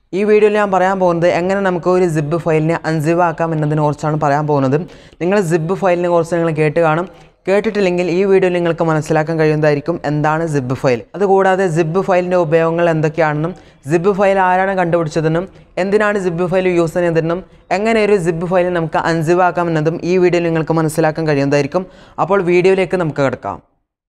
ഈ വീഡിയോയിൽ ഞാൻ പറയാൻ പോകുന്നത് എങ്ങനെ നമുക്ക് ഒരു സിബ് ഫയലിനെ അൺസിബ് ആക്കാം എന്നതിനെ കുറിച്ചാണ് പറയാൻ പോകുന്നത് നിങ്ങൾ സിബ് ഫയലിനെ കുറിച്ച് നിങ്ങൾ കേട്ട് കാണും കേട്ടിട്ടില്ലെങ്കിൽ ഈ വീഡിയോയിൽ നിങ്ങൾക്ക് മനസ്സിലാക്കാൻ കഴിയുന്നതായിരിക്കും എന്താണ് സിബ് ഫയൽ അതുകൂടാതെ സിബ് ഫയലിൻ്റെ ഉപയോഗങ്ങൾ എന്തൊക്കെയാണെന്നും സിബ് ഫയൽ ആരാണ് കണ്ടുപിടിച്ചതെന്നും എന്തിനാണ് സിബ് ഫയൽ യൂസ് ചെയ്യുന്നതെന്നും എങ്ങനെ ഒരു സിബ് ഫയൽ നമുക്ക് അൺസിബ് ആക്കാം എന്നതും ഈ വീഡിയോയിൽ നിങ്ങൾക്ക് മനസ്സിലാക്കാൻ കഴിയുന്നതായിരിക്കും അപ്പോൾ വീഡിയോയിലേക്ക് നമുക്ക് കിടക്കാം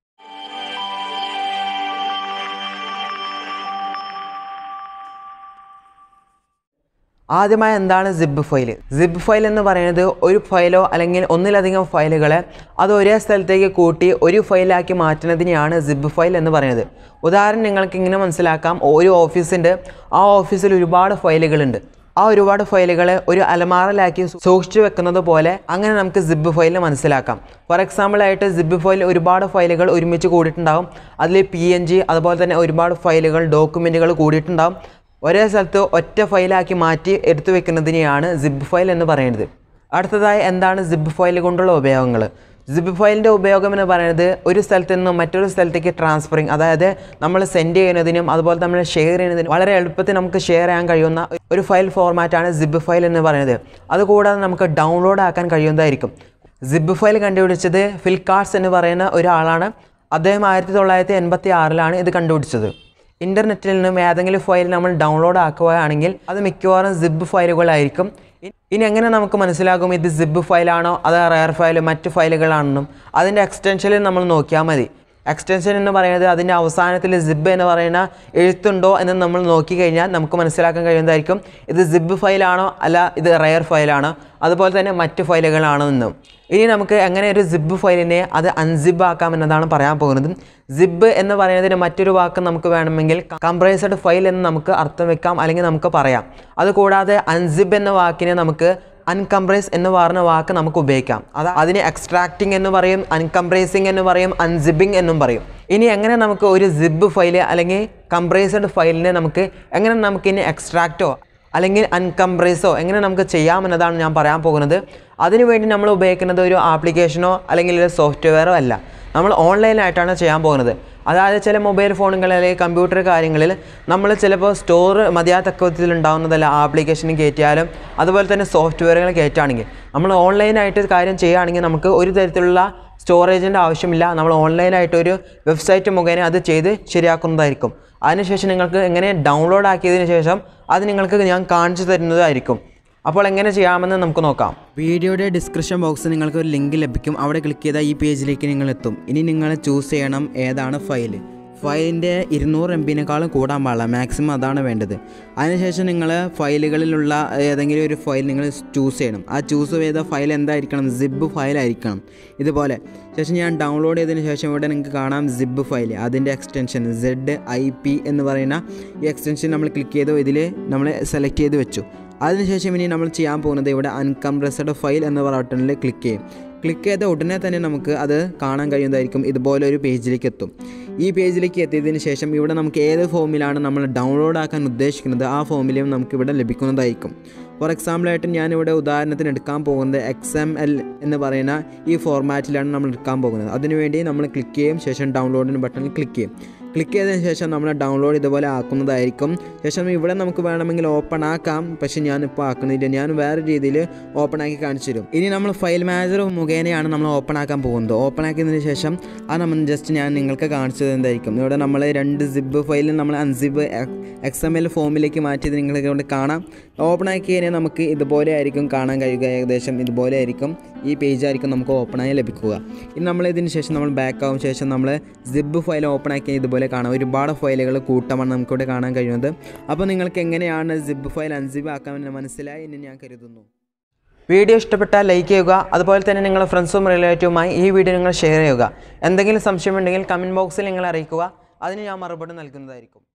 ആദ്യമായി എന്താണ് സിബ് ഫയൽ സിബ് ഫയൽ എന്ന് പറയുന്നത് ഒരു ഫയലോ അല്ലെങ്കിൽ ഒന്നിലധികം ഫയലുകളെ അത് ഒരേ സ്ഥലത്തേക്ക് കൂട്ടി ഒരു ഫയലാക്കി മാറ്റുന്നതിനെയാണ് സിബ് ഫയൽ എന്ന് പറയുന്നത് ഉദാഹരണം നിങ്ങൾക്ക് ഇങ്ങനെ മനസ്സിലാക്കാം ഒരു ഓഫീസിൻ്റെ ആ ഓഫീസിൽ ഒരുപാട് ഫയലുകളുണ്ട് ആ ഒരുപാട് ഫയലുകളെ ഒരു അലമാറയിലാക്കി സൂക്ഷിച്ചു വെക്കുന്നത് പോലെ അങ്ങനെ നമുക്ക് സിബ് ഫയൽ മനസ്സിലാക്കാം ഫോർ എക്സാമ്പിൾ ആയിട്ട് സിബ് ഫയൽ ഒരുപാട് ഫയലുകൾ ഒരുമിച്ച് കൂടിയിട്ടുണ്ടാകും അതിൽ പി എൻ ജി അതുപോലെ തന്നെ ഒരുപാട് ഫയലുകൾ ഡോക്യുമെൻറ്റുകൾ കൂടിയിട്ടുണ്ടാകും ഒരേ സ്ഥലത്ത് ഒറ്റ ഫയലാക്കി മാറ്റി എടുത്തു വെക്കുന്നതിനെയാണ് സിബ് ഫയൽ എന്ന് പറയുന്നത് അടുത്തതായി എന്താണ് സിബ് ഫയൽ കൊണ്ടുള്ള ഉപയോഗങ്ങൾ സിബ് ഫയലിൻ്റെ ഉപയോഗം എന്ന് പറയുന്നത് ഒരു സ്ഥലത്ത് നിന്ന് മറ്റൊരു സ്ഥലത്തേക്ക് ട്രാൻസ്ഫറിങ് അതായത് നമ്മൾ സെൻഡ് ചെയ്യുന്നതിനും അതുപോലെ നമ്മൾ ഷെയർ ചെയ്യുന്നതിനും വളരെ എളുപ്പത്തിൽ നമുക്ക് ഷെയർ ചെയ്യാൻ കഴിയുന്ന ഒരു ഫയൽ ഫോർമാറ്റാണ് സിബ് ഫയൽ എന്ന് പറയുന്നത് അതുകൂടാതെ നമുക്ക് ഡൗൺലോഡ് ആക്കാൻ കഴിയുന്നതായിരിക്കും സിബ് ഫയൽ കണ്ടുപിടിച്ചത് ഫിൽകാർട്സ് എന്ന് പറയുന്ന ഒരാളാണ് അദ്ദേഹം ആയിരത്തി തൊള്ളായിരത്തി എൺപത്തി ആറിലാണ് ഇത് കണ്ടുപിടിച്ചത് ഇൻ്റർനെറ്റിൽ നിന്നും ഏതെങ്കിലും ഫയൽ നമ്മൾ ഡൗൺലോഡ് ആക്കുകയാണെങ്കിൽ അത് മിക്കവാറും സിബ് ഫയലുകളായിരിക്കും ഇ- ഇനി എങ്ങനെ നമുക്ക് മനസ്സിലാകും ഇത് സിബ് ഫയലാണോ അത് റയർ ഫയൽ മറ്റ് ഫയലുകളാണെന്നും അതിൻ്റെ എക്സ്റ്റൻഷനിൽ നമ്മൾ നോക്കിയാൽ മതി എക്സ്റ്റൻഷൻ എന്ന് പറയുന്നത് അതിൻ്റെ അവസാനത്തിൽ സിബ് എന്ന് പറയുന്ന എഴുത്തുണ്ടോ എന്ന് നമ്മൾ നോക്കിക്കഴിഞ്ഞാൽ നമുക്ക് മനസ്സിലാക്കാൻ കഴിയുന്നതായിരിക്കും ഇത് സിബ് ഫയലാണോ അല്ല ഇത് റയർ ഫയലാണോ അതുപോലെ തന്നെ മറ്റ് ഫയലുകളാണോ എന്നും ഇനി നമുക്ക് എങ്ങനെ ഒരു സിബ് ഫയലിനെ അത് അൺസിബ് ആക്കാം എന്നതാണ് പറയാൻ പോകുന്നത് സിബ് എന്ന് പറയുന്നതിന് മറ്റൊരു വാക്ക് നമുക്ക് വേണമെങ്കിൽ കംപ്രൈസഡ് ഫയൽ എന്ന് നമുക്ക് അർത്ഥം വെക്കാം അല്ലെങ്കിൽ നമുക്ക് പറയാം അതുകൂടാതെ അൺസിബ് എന്ന വാക്കിനെ നമുക്ക് അൺകംപ്രൈസ് എന്ന് പറഞ്ഞ വാക്ക് നമുക്ക് ഉപയോഗിക്കാം അത് അതിന് എക്സ്ട്രാക്റ്റിംഗ് എന്ന് പറയും അൺകംപ്രൈസിങ് എന്ന് പറയും അൺസിബിങ് എന്നും പറയും ഇനി എങ്ങനെ നമുക്ക് ഒരു സിബ് ഫയൽ അല്ലെങ്കിൽ കംപ്രൈസഡ് ഫയലിനെ നമുക്ക് എങ്ങനെ നമുക്ക് ഇനി എക്സ്ട്രാക്റ്റോ അല്ലെങ്കിൽ അൺകംപ്രൈസോ എങ്ങനെ നമുക്ക് ചെയ്യാമെന്നതാണ് ഞാൻ പറയാൻ പോകുന്നത് അതിനുവേണ്ടി നമ്മൾ ഉപയോഗിക്കുന്നത് ഒരു ആപ്ലിക്കേഷനോ അല്ലെങ്കിൽ ഒരു സോഫ്റ്റ്വെയറോ അല്ല നമ്മൾ ഓൺലൈനായിട്ടാണ് ചെയ്യാൻ പോകുന്നത് അതായത് ചില മൊബൈൽ ഫോണുകൾ അല്ലെങ്കിൽ കമ്പ്യൂട്ടർ കാര്യങ്ങളിൽ നമ്മൾ ചിലപ്പോൾ സ്റ്റോർ മതിയാത്തക്കത്തിൽ ഉണ്ടാകുന്നതല്ല ആപ്ലിക്കേഷൻ കയറ്റിയാലും അതുപോലെ തന്നെ സോഫ്റ്റ്വെയറുകൾ കയറ്റുകയാണെങ്കിൽ നമ്മൾ ഓൺലൈനായിട്ട് കാര്യം ചെയ്യുകയാണെങ്കിൽ നമുക്ക് ഒരു തരത്തിലുള്ള സ്റ്റോറേജിൻ്റെ ആവശ്യമില്ല നമ്മൾ ഓൺലൈനായിട്ട് ഒരു വെബ്സൈറ്റ് മുഖേന അത് ചെയ്ത് ശരിയാക്കുന്നതായിരിക്കും അതിനുശേഷം നിങ്ങൾക്ക് എങ്ങനെ ഡൗൺലോഡ് ആക്കിയതിന് ശേഷം അത് നിങ്ങൾക്ക് ഞാൻ കാണിച്ചു തരുന്നതായിരിക്കും അപ്പോൾ എങ്ങനെ ചെയ്യാമെന്ന് നമുക്ക് നോക്കാം വീഡിയോയുടെ ഡിസ്ക്രിപ്ഷൻ ബോക്സിൽ നിങ്ങൾക്ക് ഒരു ലിങ്ക് ലഭിക്കും അവിടെ ക്ലിക്ക് ചെയ്താൽ ഈ പേജിലേക്ക് നിങ്ങൾ എത്തും ഇനി നിങ്ങൾ ചൂസ് ചെയ്യണം ഏതാണ് ഫയൽ ഫയലിൻ്റെ ഇരുന്നൂറ് എം ബിനേക്കാളും കൂടാൻ പാടില്ല മാക്സിമം അതാണ് വേണ്ടത് അതിനുശേഷം നിങ്ങൾ ഫയലുകളിലുള്ള ഏതെങ്കിലും ഒരു ഫയൽ നിങ്ങൾ ചൂസ് ചെയ്യണം ആ ചൂസ് ചെയ്ത ഫയൽ എന്തായിരിക്കണം സിബ് ഫയലായിരിക്കണം ഇതുപോലെ ശേഷം ഞാൻ ഡൗൺലോഡ് ചെയ്തതിന് ശേഷം ഇവിടെ നിങ്ങൾക്ക് കാണാം സിബ് ഫയൽ അതിൻ്റെ എക്സ്റ്റൻഷൻ സെഡ് ഐ പി എന്ന് പറയുന്ന ഈ എക്സ്റ്റൻഷൻ നമ്മൾ ക്ലിക്ക് ചെയ്തു ഇതിൽ നമ്മൾ സെലക്ട് ചെയ്ത് വെച്ചു അതിനുശേഷം ഇനി നമ്മൾ ചെയ്യാൻ പോകുന്നത് ഇവിടെ അൺകംപ്രസ്ഡ് ഫയൽ എന്ന ബട്ടണിൽ ക്ലിക്ക് ചെയ്യും ക്ലിക്ക് ചെയ്ത ഉടനെ തന്നെ നമുക്ക് അത് കാണാൻ കഴിയുന്നതായിരിക്കും ഇതുപോലെ ഒരു പേജിലേക്ക് എത്തും ഈ പേജിലേക്ക് എത്തിയതിന് ശേഷം ഇവിടെ നമുക്ക് ഏത് ഫോമിലാണ് നമ്മൾ ഡൗൺലോഡ് ആക്കാൻ ഉദ്ദേശിക്കുന്നത് ആ ഫോമിലും നമുക്ക് ഇവിടെ ലഭിക്കുന്നതായിരിക്കും ഫോർ എക്സാമ്പിളായിട്ട് ഞാനിവിടെ ഉദാഹരണത്തിന് എടുക്കാൻ പോകുന്നത് എക്സ് എം എൽ എന്ന് പറയുന്ന ഈ ഫോർമാറ്റിലാണ് നമ്മൾ എടുക്കാൻ പോകുന്നത് അതിനുവേണ്ടി നമ്മൾ ക്ലിക്ക് ചെയ്യും ശേഷം ഡൗൺലോഡിന് ബട്ടണിൽ ക്ലിക്ക് ചെയ്യും ക്ലിക്ക് ചെയ്തതിന് ശേഷം നമ്മൾ ഡൗൺലോഡ് ഇതുപോലെ ആക്കുന്നതായിരിക്കും ശേഷം ഇവിടെ നമുക്ക് വേണമെങ്കിൽ ഓപ്പൺ ആക്കാം പക്ഷേ ഞാനിപ്പോൾ ആക്കുന്നില്ല ഞാൻ വേറെ രീതിയിൽ ഓപ്പൺ ആക്കി കാണിച്ചു തരും ഇനി നമ്മൾ ഫയൽ മാനേജർ മുഖേനയാണ് നമ്മൾ ഓപ്പൺ ആക്കാൻ പോകുന്നത് ഓപ്പൺ ആക്കിയതിന് ശേഷം അത് നമ്മൾ ജസ്റ്റ് ഞാൻ നിങ്ങൾക്ക് കാണിച്ചു തരുന്നതായിരിക്കും ഇവിടെ നമ്മൾ രണ്ട് സിബ് ഫയലിൽ നമ്മൾ അൺസിബ് എക്സ് എം എൽ ഫോമിലേക്ക് മാറ്റിയത് നിങ്ങൾക്ക് ഇവിടെ കാണാം ഓപ്പൺ ആക്കി കഴിഞ്ഞാൽ നമുക്ക് ഇതുപോലെ ആയിരിക്കും കാണാൻ കഴിയുക ഏകദേശം ഇതുപോലെ ആയിരിക്കും ഈ പേജ് ആയിരിക്കും നമുക്ക് ഓപ്പൺ ആയി ലഭിക്കുക ഇനി നമ്മൾ ഇതിന് ശേഷം നമ്മൾ ബാക്ക് ആവും ശേഷം നമ്മൾ സിബ് ഫയൽ ഓപ്പൺ ആക്കി ഇതുപോലെ കാണാം ഒരുപാട് ഫയലുകൾ കൂട്ടമാണ് നമുക്കിവിടെ കാണാൻ കഴിയുന്നത് അപ്പോൾ നിങ്ങൾക്ക് എങ്ങനെയാണ് സിബ് ഫയൽ അൺസിബ് ആക്കാമെന്ന് മനസ്സിലായി എന്ന് ഞാൻ കരുതുന്നു വീഡിയോ ഇഷ്ടപ്പെട്ടാൽ ലൈക്ക് ചെയ്യുക അതുപോലെ തന്നെ നിങ്ങളുടെ ഫ്രണ്ട്സും റിലേറ്റീവുമായി ഈ വീഡിയോ നിങ്ങൾ ഷെയർ ചെയ്യുക എന്തെങ്കിലും സംശയമുണ്ടെങ്കിൽ കമൻറ്റ് ബോക്സിൽ നിങ്ങൾ അറിയിക്കുക അതിന് ഞാൻ മറുപടി നൽകുന്നതായിരിക്കും